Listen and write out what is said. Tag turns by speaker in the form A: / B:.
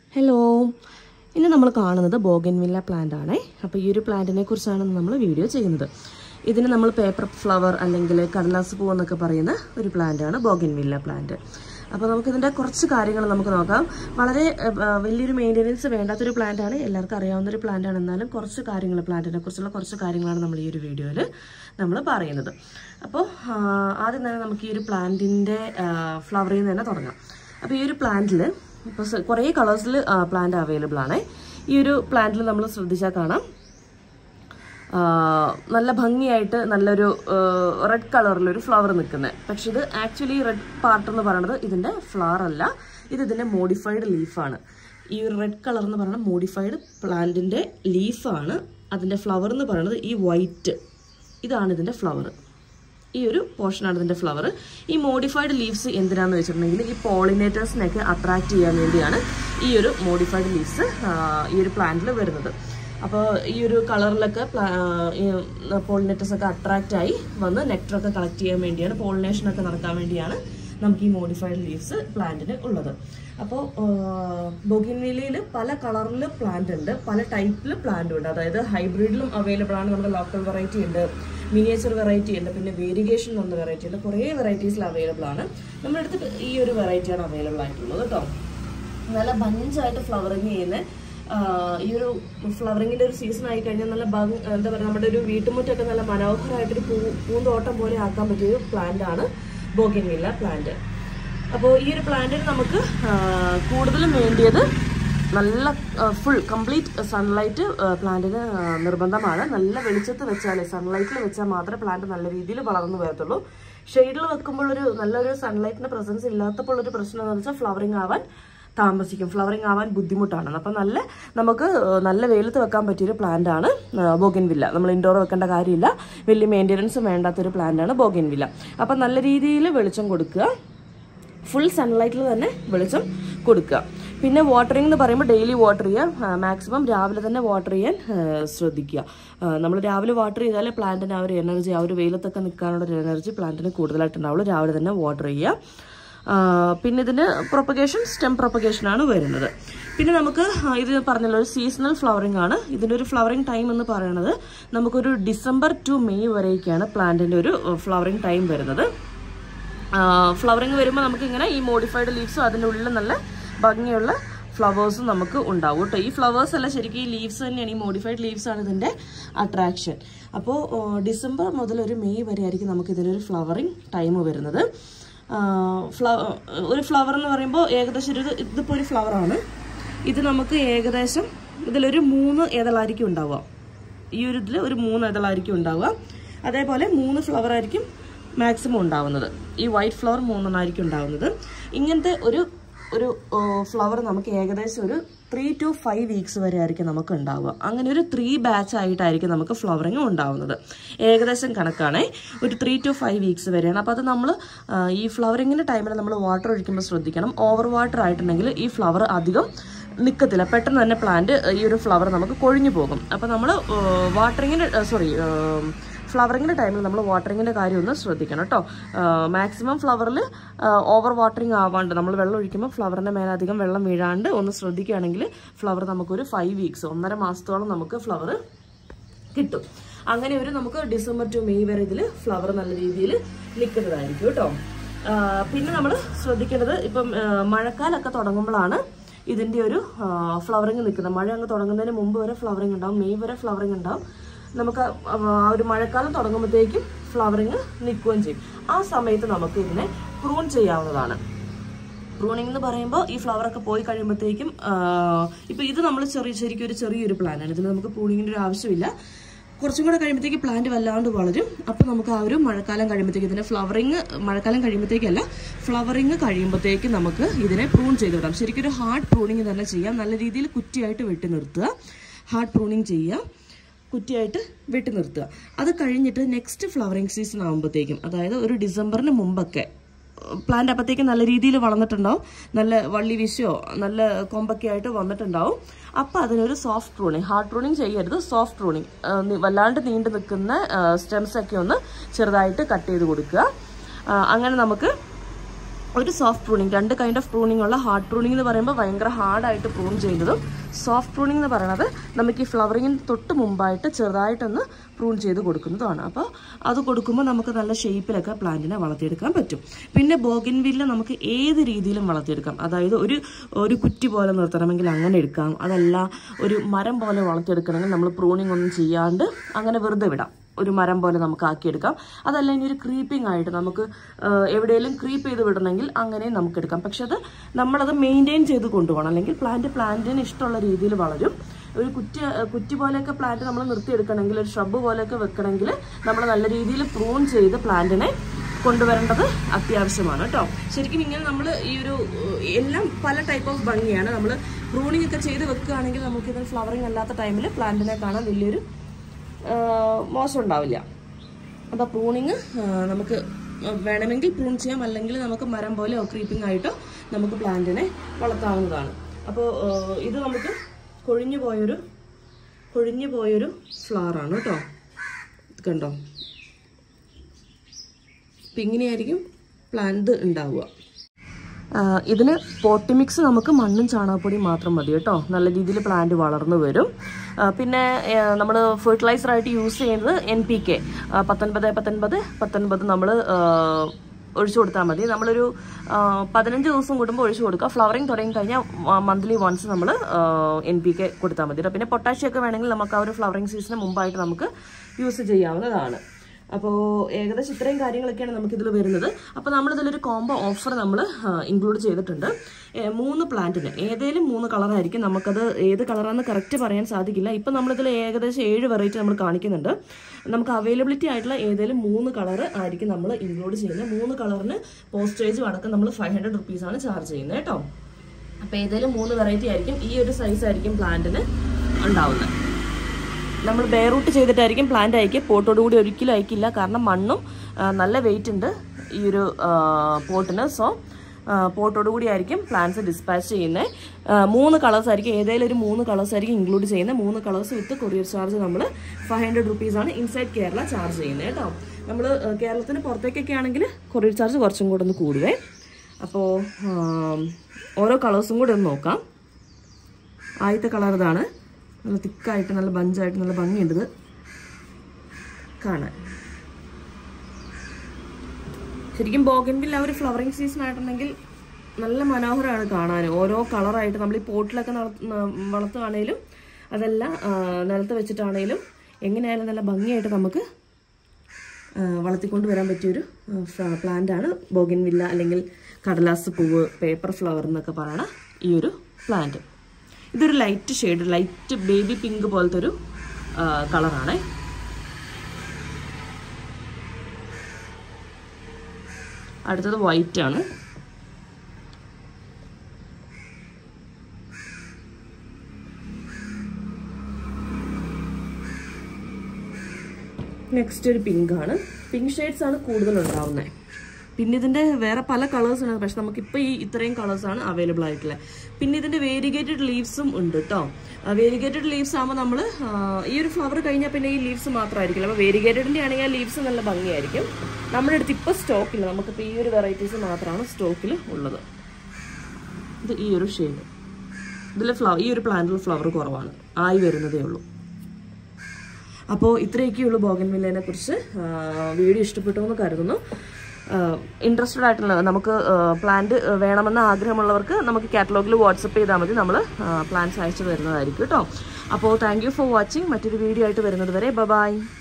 A: hello ഇന്ന് നമ്മൾ കാണുന്നത് ബോഗൻവില്ല പ്ലാന്റ് ആണേ അപ്പോൾ ഈ ഒരു പ്ലാന്റിനെ കുറിച്ചാണ് നമ്മൾ വീഡിയോ ചെയ്യുന്നത് ഇതിന് നമ്മൾ പേപ്പർ ഫ്ലവർ അല്ലെങ്കിൽ കടലാസ് പൂ എന്നൊക്കെ പറയുന്ന ഒരു പ്ലാന്റ് ആണ് ബോഗൻവില്ല പ്ലാന്റ് അപ്പോൾ നമുക്കിതിൻ്റെ കുറച്ച് കാര്യങ്ങൾ നമുക്ക് നോക്കാം വളരെ ഏഹ്, ആ, വലിയൊരു മെയിൻ്റെനൻസ് വേണ്ടാത്തൊരു പ്ലാന്റ് ആണ് എല്ലാവർക്കും അറിയാവുന്ന ഒരു പ്ലാന്റ് ആണ് എന്നാലും കുറച്ച് കാര്യങ്ങൾ പ്ലാന്റിനെ കുറിച്ചുള്ള കുറച്ച് കാര്യങ്ങളാണ് നമ്മൾ ഈ ഒരു വീഡിയോയിൽ നമ്മൾ പറയുന്നത് അപ്പോൾ ആ, ആദ്യം തന്നെ നമുക്ക് ഈ ഒരു പ്ലാന്റിൻ്റെ ഫ്ലവറിൽ നിന്ന് തന്നെ തുടങ്ങാം അപ്പോൾ ഈ ഒരു പ്ലാന്റിൽ ഇപ്പോൾ കുറേ കളേഴ്സിൽ പ്ലാന്റ് അവൈലബിൾ ആണ് ഈ ഒരു പ്ലാന്റിൽ നമ്മൾ ശ്രദ്ധിച്ചാൽ കാണാം ആ, നല്ല ഭംഗിയായിട്ട് നല്ലൊരു റെഡ് കളറിലൊരു ഫ്ലവർ നിൽക്കുന്നത് പക്ഷെ ഇത് ആക്ച്വലി റെഡ് പാർട്ട് എന്ന് പറയുന്നത് ഇതിൻ്റെ ഫ്ലവർ അല്ല ഇത് ഇതിൻ്റെ മോഡിഫൈഡ് ലീഫാണ് ഈ ഒരു റെഡ് കളർ എന്ന് പറയുന്നത് മോഡിഫൈഡ് പ്ലാന്റിൻ്റെ ലീഫാണ് അതിൻ്റെ ഫ്ലവർ എന്ന് പറയുന്നത് ഈ വൈറ്റ് ഇതാണ് ഇതിൻ്റെ ഫ്ലവർ ഈ ഒരു പോർഷനാണ് ഇതിൻ്റെ ഫ്ലവർ ഈ മോഡിഫൈഡ് ലീവ്സ് എന്തിനാന്ന് വെച്ചിട്ടുണ്ടെങ്കിൽ ഈ പോളിനേറ്റേഴ്സിനെയൊക്കെ അട്രാക്ട് ചെയ്യാൻ വേണ്ടിയാണ് ഈ ഒരു മോഡിഫൈഡ് ലീവ്സ് ഈ ഒരു പ്ലാന്റിൽ വരുന്നത് അപ്പോൾ ഈ ഒരു കളറിലൊക്കെ പോളിനേറ്റേഴ്സ് ഒക്കെ അട്രാക്റ്റ് ആയി വന്ന് നെക്ടറൊക്കെ കളക്ട് ചെയ്യാൻ വേണ്ടിയാണ് പോളിനേഷൻ ഒക്കെ നടക്കാൻ വേണ്ടിയാണ് നമുക്ക് ഈ മോഡിഫൈഡ് ലീവ്സ് പ്ലാന്റിന് ഉള്ളത് അപ്പോൾ ബൊഗിനിലയിൽ പല കളറിൽ പ്ലാന്റ് ഉണ്ട് പല ടൈപ്പിൽ പ്ലാന്റ് ഉണ്ട് അതായത് ഹൈബ്രിഡിലും അവൈലബിൾ ആണ് നമ്മുടെ ലോക്കൽ വെറൈറ്റി ഉണ്ട് മിനിയേച്ചർ വെറൈറ്റി ഉണ്ട് പിന്നെ വേരിഗേഷൻ എന്ന വെറൈറ്റി ഉണ്ട് കുറേ വെറൈറ്റീസിൽ അവൈലബിൾ ആണ് നമ്മുടെ അടുത്ത് ഈ ഒരു വെറൈറ്റിയാണ് അവൈലബിൾ ആയിട്ടുള്ളത് കേട്ടോ നല്ല ബഞ്ചായിട്ട് ഫ്ലവറിങ് ചെയ്യുന്ന ആഹ് ഈ ഒരു ഫ്ലവറിങ്ങിന്റെ ഒരു സീസൺ ആയി കഴിഞ്ഞാൽ നല്ല ഭംഗി എന്താ പറയുക നമ്മുടെ ഒരു വീട്ടുമുറ്റൊക്കെ നല്ല മനോഹരമായിട്ടൊരു പൂ പൂന്തോട്ടം പോലെ ആക്കാൻ പറ്റിയ ഒരു പ്ലാന്റ് ആണ് ബോഗിൻവില്ല പ്ലാന്റ് അപ്പോൾ ഈ ഒരു പ്ലാന്റിന് നമുക്ക് ആഹ് കൂടുതലും വേണ്ടിയത് നല്ല ഫുൾ കംപ്ലീറ്റ് സൺലൈറ്റ് പ്ലാന്റിന് നിർബന്ധമാണ് നല്ല വെളിച്ചത്ത് വെച്ചാൽ സൺലൈറ്റിൽ വെച്ചാൽ മാത്രമേ പ്ലാന്റ് നല്ല രീതിയിൽ വളർന്നു വരത്തുള്ളൂ ഷെയ്ഡിൽ വെക്കുമ്പോൾ ഒരു നല്ലൊരു സൺലൈറ്റിന്റെ പ്രസൻസ് ഇല്ലാത്തപ്പോൾ ഒരു പ്രശ്നം എന്ന് വെച്ചാൽ ഫ്ലവറിങ് ആവാൻ താമസിക്കും ഫ്ലവറിങ് ആവാൻ ബുദ്ധിമുട്ടാണ് അപ്പം നല്ല നമുക്ക് ഏഹ്, നല്ല വെയിലത്ത് വെക്കാൻ പറ്റിയൊരു പ്ലാന്റ് ആണ് ബോഗൻവില്ല നമ്മൾ ഇൻഡോർ വെക്കേണ്ട കാര്യമില്ല വലിയ മെയിൻ്റെനൻസ് വേണ്ടാത്തൊരു പ്ലാന്റ് ആണ് ബോഗൻവില്ല അപ്പം നല്ല രീതിയിൽ വെളിച്ചം കൊടുക്കുക ഫുൾ സൺലൈറ്റിൽ തന്നെ വെളിച്ചം കൊടുക്കുക പിന്നെ വാട്ടറിംഗ് എന്ന് പറയുമ്പോൾ ഡെയിലി വാട്ടർ ചെയ്യുക മാക്സിമം രാവിലെ തന്നെ വാട്ടർ ചെയ്യാൻ ആ, ശ്രദ്ധിക്കുക നമ്മൾ രാവിലെ വാട്ടർ ചെയ്താലേ പ്ലാന്റിന് ആ ഒരു എനർജി ആ ഒരു വെയിലത്തൊക്കെ നിൽക്കാനുള്ള ഒരു എനർജി പ്ലാന്റിന് കൂടുതലായിട്ടുണ്ടാവുള്ളൂ രാവിലെ തന്നെ വാട്ടർ ചെയ്യുക ആ, പിന്നെ ഇതിന് പ്രൊപ്പഗേഷൻ സ്റ്റെം പ്രൊപ്പഗേഷൻ ആണ് വരുന്നത് പിന്നെ നമുക്ക് ആ, ഇത് പറഞ്ഞല്ലോ ഒരു സീസണൽ ഫ്ലവറിംഗ് ആണ് ഇതിൻ്റെ ഒരു ഫ്ലവറിംഗ് ടൈം എന്ന് പറയുന്നത് നമുക്കൊരു ഡിസംബർ ടു മെയ് വരെയൊക്കെയാണ് പ്ലാന്റിൻ്റെ ഒരു ഫ്ലവറിംഗ് ടൈം വരുന്നത് ഫ്ലവറിങ് വരുമ്പോൾ നമുക്ക് ഇങ്ങനെ ഈ മോഡിഫൈഡ് ലീവ്സും അതിൻ്റെ ഉള്ളിൽ നല്ല ഭംഗിയുള്ള ഫ്ലവേഴ്സും നമുക്ക് ഉണ്ടാവും കേട്ടോ ഈ ഫ്ലവേഴ്സ് അല്ല ശരിക്കും ഈ ലീവ്സ് തന്നെയാണ് ഈ മോഡിഫൈഡ് ലീവ്സ് ആണ് ഇതിൻ്റെ അട്രാക്ഷൻ അപ്പോൾ ഡിസംബർ മുതൽ ഒരു മെയ് വരെ ആയിരിക്കും നമുക്ക് ഇതിനൊരു ഫ്ലവറിങ് ടൈം വരുന്നത് ഫ്ലവ ഒരു ഫ്ലവർ എന്ന് പറയുമ്പോൾ ഏകദേശം ഒരു ഇതിപ്പോൾ ഒരു ഫ്ലവറാണ് ഇത് നമുക്ക് ഏകദേശം ഇതിലൊരു മൂന്ന് ഏതളായിരിക്കും ഉണ്ടാവുക ഈ ഒരു ഇതിൽ ഒരു മൂന്ന് ഇതളായിരിക്കും ഉണ്ടാവുക അതേപോലെ മൂന്ന് ഫ്ലവർ ആയിരിക്കും മാക്സിമം ഉണ്ടാവുന്നത് ഈ വൈറ്റ് ഫ്ലവർ മൂന്നെണ്ണമായിരിക്കും ഉണ്ടാവുന്നത് ഇങ്ങനത്തെ ഒരു ഒരു ഫ്ലവർ നമുക്ക് ഏകദേശം ഒരു ത്രീ ടു ഫൈവ് വീക്സ് വരെ ആയിരിക്കും നമുക്ക് ഉണ്ടാവുക അങ്ങനെ ഒരു ത്രീ ബാച്ച് ആയിട്ടായിരിക്കും നമുക്ക് ഫ്ലവറിങ് ഉണ്ടാവുന്നത് ഏകദേശം കണക്കാണേ ഒരു ത്രീ ടു ഫൈവ് വീക്സ് വരെയാണ് അപ്പോൾ അത് നമ്മൾ ഈ ഫ്ലവറിങ്ങിൻ്റെ ടൈമിൽ നമ്മൾ വാട്ടർ ഒഴിക്കുമ്പോൾ ശ്രദ്ധിക്കണം ഓവർ വാട്ടർ ആയിട്ടുണ്ടെങ്കിൽ ഈ ഫ്ലവർ അധികം നിൽക്കത്തില്ല പെട്ടെന്ന് തന്നെ പ്ലാന്റ് ഈ ഒരു ഫ്ലവർ നമുക്ക് കൊഴിഞ്ഞു പോകും അപ്പോൾ നമ്മൾ വാട്ടറിങ്ങിൻ്റെ സോറി ഫ്ലവറിങ്ങിൻ്റെ ടൈമിൽ നമ്മൾ വാട്ടറിങ്ങിൻ്റെ കാര്യം ഒന്ന് ശ്രദ്ധിക്കണം കേട്ടോ മാക്സിമം ഫ്ലവറിൽ ഓവർ വാട്ടറിങ് ആവാണ്ട് നമ്മൾ വെള്ളം ഒഴിക്കുമ്പോൾ ഫ്ലവറിൻ്റെ മേലെ അധികം വെള്ളം വീഴാണ്ട് ഒന്ന് ശ്രദ്ധിക്കുകയാണെങ്കിൽ ഫ്ലവർ നമുക്കൊരു ഫൈവ് വീക്സ് ഒന്നര മാസത്തോളം നമുക്ക് ഫ്ലവർ കിട്ടും അങ്ങനെ ഒരു നമുക്ക് ഡിസംബർ ടു മെയ് വരെ ഇതിൽ ഫ്ലവർ നല്ല രീതിയിൽ നിൽക്കുന്നതായിരിക്കും കേട്ടോ ആ, പിന്നെ നമ്മൾ ശ്രദ്ധിക്കേണ്ടത് ഇപ്പം ആ, മഴക്കാലമൊക്കെ തുടങ്ങുമ്പോഴാണ് ഇതിൻ്റെ ഒരു ഫ്ലവറിങ് നിൽക്കുന്നത് മഴ അങ്ങ് തുടങ്ങുന്നതിന് മുമ്പ് വരെ ഫ്ലവറിങ് ഉണ്ടാവും മെയ് വരെ ഫ്ലവറിങ് ഉണ്ടാവും നമുക്ക് ആ ആ ഒരു മഴക്കാലം തുടങ്ങുമ്പോഴത്തേക്കും ഫ്ലവറിങ് നിൽക്കുകയും ചെയ്യും ആ സമയത്ത് നമുക്ക് ഇതിനെ പ്രൂൺ ചെയ്യാവുന്നതാണ് പ്രൂണിംഗ് എന്ന് പറയുമ്പോൾ ഈ ഫ്ലവർ ഒക്കെ പോയി കഴിയുമ്പോഴത്തേക്കും ഇപ്പൊ ഇത് നമ്മൾ ചെറിയ ശരിക്കും ഒരു ചെറിയൊരു പ്ലാനാണ് ഇതിന് നമുക്ക് പ്രൂണിങ്ങിന്റെ ഒരു ആവശ്യമില്ല കുറച്ചും കൂടെ കഴിയുമ്പോഴത്തേക്ക് പ്ലാന്റ് വല്ലാണ്ട് വളരും അപ്പോൾ നമുക്ക് ആ ഒരു മഴക്കാലം കഴിയുമ്പോഴത്തേക്ക് ഇതിനെ ഫ്ലവറിങ് മഴക്കാലം കഴിയുമ്പോഴത്തേക്കല്ല ഫ്ലവറിങ് കഴിയുമ്പോഴത്തേക്ക് നമുക്ക് ഇതിനെ പ്രൂൺ ചെയ്ത് വിടാം ശരിക്കും ഒരു ഹാർഡ് പ്രൂണിങ് തന്നെ ചെയ്യാം നല്ല രീതിയിൽ കുറ്റിയായിട്ട് വെട്ടി നിർത്തുക ഹാർഡ് പ്രൂണിങ് ചെയ്യുക കുറ്റിയായിട്ട് വെട്ടി നിർത്തുക അത് കഴിഞ്ഞിട്ട് നെക്സ്റ്റ് ഫ്ലവറിങ് സീസൺ ആകുമ്പോഴത്തേക്കും അതായത് ഒരു ഡിസംബറിന് മുമ്പൊക്കെ പ്ലാന്റ് അപ്പോഴത്തേക്കും നല്ല രീതിയിൽ വളർന്നിട്ടുണ്ടാവും നല്ല വള്ളി വിശയോ നല്ല കൊമ്പൊക്കെ ആയിട്ട് വന്നിട്ടുണ്ടാവും അപ്പോൾ അതിനൊരു സോഫ്റ്റ് പ്രൂണിങ് ഹാർഡ് പ്രൂണിങ് ചെയ്യരുത് സോഫ്റ്റ് പ്രൂണിങ് വല്ലാണ്ട് നീണ്ടു നിൽക്കുന്ന സ്റ്റെംസ് ഒക്കെ ഒന്ന് ചെറുതായിട്ട് കട്ട് ചെയ്ത് കൊടുക്കുക ആ, അങ്ങനെ നമുക്ക് ഒരു സോഫ്റ്റ് പ്രൂണിങ് രണ്ട് കൈൻഡ് ഓഫ് പ്രൂണിംഗ് ഉള്ള ഹാർഡ് പ്രൂണിംഗ് എന്ന് പറയുമ്പോൾ ഭയങ്കര ഹാർഡായിട്ട് പ്രൂൺ ചെയ്യുന്നതും സോഫ്റ്റ് പ്രൂണിംഗ് എന്ന് പറയുന്നത് നമുക്ക് ഈ ഫ്ലവറിങ്ങിന് തൊട്ട് മുമ്പായിട്ട് ചെറുതായിട്ടൊന്ന് പ്രൂൺ ചെയ്ത് കൊടുക്കുന്നതുമാണ് അപ്പോൾ അത് കൊടുക്കുമ്പോൾ നമുക്ക് നല്ല ഷേപ്പിലൊക്കെ പ്ലാന്റിനെ വളർത്തിയെടുക്കാൻ പറ്റും പിന്നെ ബോഗിൻവില്ല നമുക്ക് ഏത് രീതിയിലും വളർത്തിയെടുക്കാം അതായത് ഒരു ഒരു കുറ്റി പോലെ നിർത്തണമെങ്കിൽ അങ്ങനെ എടുക്കാം അതല്ല ഒരു മരം പോലെ വളർത്തിയെടുക്കണമെങ്കിൽ നമ്മൾ പ്രൂണിംഗ് ഒന്നും ചെയ്യാണ്ട് അങ്ങനെ വെറുതെ വിടാം ഒരു മരം പോലെ നമുക്ക് ആക്കിയെടുക്കാം അതല്ല ഇനി ഒരു ക്രീപ്പിംഗ് ആയിട്ട് നമുക്ക് എവിടെയെങ്കിലും ക്രീപ്പ് ചെയ്ത് വിടണമെങ്കിൽ അങ്ങനെയും നമുക്ക് എടുക്കാം പക്ഷെ അത് നമ്മളത് മെയിൻറ്റെയിൻ ചെയ്ത് കൊണ്ടുപോകണം അല്ലെങ്കിൽ പ്ലാന്റ് പ്ലാന്റിന് ഇഷ്ടമുള്ള രീതിയിൽ വളരും ഒരു കുറ്റി കുറ്റി പോലെയൊക്കെ പ്ലാന്റ് നമ്മൾ നിർത്തിയെടുക്കണമെങ്കിൽ ഒരു ഷ്രബ് പോലെയൊക്കെ വെക്കണമെങ്കിൽ നമ്മൾ നല്ല രീതിയിൽ പ്രൂൺ ചെയ്ത് പ്ലാന്റിനെ കൊണ്ടുവരേണ്ടത് അത്യാവശ്യമാണ് കേട്ടോ ശരിക്കും ഇങ്ങനെ നമ്മൾ ഈ ഒരു ഏഹ്, എല്ലാം പല ടൈപ്പ് ഓഫ് ഭംഗിയാണ് നമ്മൾ പ്രൂണിംഗ് ഒക്കെ ചെയ്ത് വെക്കുകയാണെങ്കിൽ നമുക്കിത് ഫ്ലവറിങ് അല്ലാത്ത ടൈമിൽ പ്ലാന്റിനെ കാണാൻ വലിയൊരു ആഹ് മോശം ഉണ്ടാവില്ല അപ്പോൾ പ്രൂണിങ് നമുക്ക് വേണമെങ്കിൽ പ്രൂൺ ചെയ്യാം അല്ലെങ്കിൽ നമുക്ക് മരം പോലെയോ ക്രീപ്പിംഗ് ആയിട്ടോ നമുക്ക് പ്ലാന്റിനെ വളർത്താവുന്നതാണ് അപ്പോൾ ഇത് നമുക്ക് കൊഴിഞ്ഞു പോയൊരു കൊഴിഞ്ഞു പോയൊരു flower ആണ് കേട്ടോ ഇത് കണ്ടോ അപ്പം ഇങ്ങനെയായിരിക്കും പ്ലാന്റ് ഉണ്ടാവുക ആ, ഇതിന് പോട്ടി മിക്സ് നമുക്ക് മണ്ണും ചാണകപ്പൊടിയും മാത്രം മതി കേട്ടോ നല്ല രീതിയിൽ പ്ലാന്റ് വളർന്നു വരും ആ, പിന്നെ നമ്മൾ ഫെർട്ടിലൈസറായിട്ട് യൂസ് ചെയ്യുന്നത് എൻ പി കെ പത്തൊൻപത് പത്തൊൻപത് പത്തൊൻപത് നമ്മൾ ഒഴിച്ചു കൊടുത്താൽ മതി നമ്മളൊരു ആ, പതിനഞ്ച് ദിവസം കൂടുമ്പോൾ ഒഴിച്ചു കൊടുക്കുക ഫ്ലവറിങ് തുടങ്ങി കഴിഞ്ഞാൽ മന്ത്ലി വൺസ് നമ്മൾ എൻ പി കെ കൊടുത്താൽ മതി കേട്ടോ പിന്നെ പൊട്ടാഷ്യം ഒക്കെ വേണമെങ്കിൽ നമുക്ക് ആ ഒരു ഫ്ലവറിങ് സീസണിന് മുമ്പായിട്ട് നമുക്ക് യൂസ് ചെയ്യാവുന്നതാണ് അപ്പോൾ ഏകദേശം ഇത്രയും കാര്യങ്ങളൊക്കെയാണ് നമുക്കിതിൽ വരുന്നത് അപ്പോൾ നമ്മളിതിലൊരു കോംബോ ഓഫർ നമ്മൾ ഇൻക്ലൂഡ് ചെയ്തിട്ടുണ്ട് ഏ, മൂന്ന് പ്ലാന്റിന് ഏതേലും മൂന്ന് കളറായിരിക്കും നമുക്കത് ഏത് കളറാണെന്ന് കറക്റ്റ് പറയാൻ സാധിക്കില്ല ഇപ്പം നമ്മളിതിൽ ഏകദേശം ഏഴ് വെറൈറ്റി നമ്മൾ കാണിക്കുന്നുണ്ട് നമുക്ക് അവൈലബിലിറ്റി ആയിട്ടുള്ള ഏതേലും മൂന്ന് കളർ ആയിരിക്കും നമ്മൾ ഇൻക്ലൂഡ് ചെയ്യുന്നത് മൂന്ന് കളറിന് പോസ്റ്റേജും അടക്കം നമ്മൾ ഫൈവ് ഹൺഡ്രഡ് റുപ്പീസാണ് ചാർജ് ചെയ്യുന്നത് കേട്ടോ അപ്പോൾ ഏതേലും മൂന്ന് വെറൈറ്റി ആയിരിക്കും ഈ ഒരു സൈസ് ആയിരിക്കും പ്ലാന്റിന് ഉണ്ടാവുന്നത് നമ്മൾ ബെയറൂട്ട് ചെയ്തിട്ടായിരിക്കും പ്ലാന്റ് അയക്കുക പോട്ടോട് കൂടി ഒരിക്കലും അയക്കില്ല കാരണം മണ്ണും ആ, നല്ല വെയിറ്റ് ഉണ്ട് ഈ ഒരു പോട്ടിന് സോ പോട്ടോട് കൂടി ആയിരിക്കും പ്ലാന്റ്സ് ഡിസ്പാച്ച് ചെയ്യുന്നത് മൂന്ന് കളേഴ്സ് ആയിരിക്കും ഏതെങ്കിലും ഒരു മൂന്ന് കളേഴ്സ് ആയിരിക്കും ഇൻക്ലൂഡ് ചെയ്യുന്നത് മൂന്ന് കളേഴ്സ് വിത്ത് കൊറിയർ ചാർജ് നമ്മൾ ഫൈവ് ഹൺഡ്രഡ് റുപ്പീസാണ് ഇൻസൈഡ് കേരള ചാർജ് ചെയ്യുന്നത് കേട്ടോ നമ്മൾ കേരളത്തിന് പുറത്തേക്കൊക്കെ ആണെങ്കിൽ കൊറിയർ ചാർജ് കുറച്ചും കൂടെ ഒന്ന് കൂടുവേ അപ്പോൾ ഓരോ കളേഴ്സും കൂടെ ഒന്ന് നോക്കാം ആദ്യത്തെ കളർ ഇതാണ് നല്ല തിക്കായിട്ട് നല്ല ബഞ്ചായിട്ട് നല്ല ഭംഗിയുണ്ട് ഇത് കാണാൻ ശരിക്കും ബോഗൻവില്ല ഒരു ഫ്ലവറിങ് സീസൺ ആയിട്ടുണ്ടെങ്കിൽ നല്ല മനോഹരമാണ് കാണാൻ ഓരോ കളറായിട്ട് നമ്മൾ ഈ പോട്ടിലൊക്കെ വളർത്തുകയാണേലും അതല്ല ആ, നിലത്ത് വെച്ചിട്ടാണേലും എങ്ങനെയായാലും നല്ല ഭംഗിയായിട്ട് നമുക്ക് ആ, വളർത്തിക്കൊണ്ട് വരാൻ പറ്റിയൊരു പ്ലാന്റ് ആണ് ബോഗൻവില്ല അല്ലെങ്കിൽ കടലാസ് പൂവ് പേപ്പർ ഫ്ലവർ എന്നൊക്കെ പറയണ ഈ ഒരു പ്ലാന്റ് ഇതൊരു light shade light baby pink പോലത്തെ ഒരു കളറാണ് അടുത്തത് വൈറ്റ് ആണ് നെക്സ്റ്റ് ഒരു പിങ്ക് ആണ് പിങ്ക് ഷെയ്ഡ്സ് ആണ് കൂടുതൽ ഉണ്ടാവുന്നത് പിന്നെ ഇതിന്റെ വേറെ പല കളേഴ്സ് ഉണ്ട് പക്ഷെ നമുക്കിപ്പോൾ ഈ ഇത്രയും കളേഴ്സ് ആണ് അവൈലബിൾ ആയിട്ടുള്ളത് പിന്നെ ഇതിന്റെ വേരിഗേറ്റഡ് ലീവ്സും ഉണ്ട് കേട്ടോ വേരിഗേറ്റഡ് ലീവ്സ് ആകുമ്പോൾ നമ്മൾ ഈ ഒരു ഫ്ലവർ കഴിഞ്ഞാൽ പിന്നെ ഈ ലീവ്സ് മാത്രമായിരിക്കില്ല അപ്പോൾ വേരിഗേറ്റഡിന്റെ ആണെങ്കിൽ ആ ലീവ്സ് നല്ല ഭംഗിയായിരിക്കും നമ്മുടെ അടുത്ത് ഇപ്പോൾ സ്റ്റോക്കില്ല നമുക്കിപ്പോൾ ഈ ഒരു വെറൈറ്റീസ് മാത്രമാണ് സ്റ്റോക്കിൽ ഉള്ളത് ഇത് ഈ ഒരു ഷെയ്ഡ് ഇതിൽ ഫ്ലവർ ഈ ഒരു പ്ലാന്റിൽ ഫ്ലവർ കുറവാണ് ആയി വരുന്നതേ ഉള്ളൂ അപ്പോൾ ഇത്രയൊക്കെയുള്ളൂ ബോഗൻവില്ലേനെ കുറിച്ച് വീഡിയോ ഇഷ്ടപ്പെട്ടു എന്ന് കരുതുന്നു ഇൻട്രസ്റ്റഡ് ആയിട്ടുള്ള നമുക്ക് പ്ലാന്റ് വേണമെന്ന ആഗ്രഹമുള്ളവർക്ക് നമുക്ക് കാറ്റലോഗിൽ വാട്സപ്പ് ചെയ്താൽ മതി നമ്മൾ പ്ലാൻസ് അയച്ചു തരുന്നതായിരിക്കും കേട്ടോ അപ്പോൾ താങ്ക് യു ഫോർ വാച്ചിങ് മറ്റൊരു വീഡിയോ ആയിട്ട് വരുന്നത് വരെ ബൈ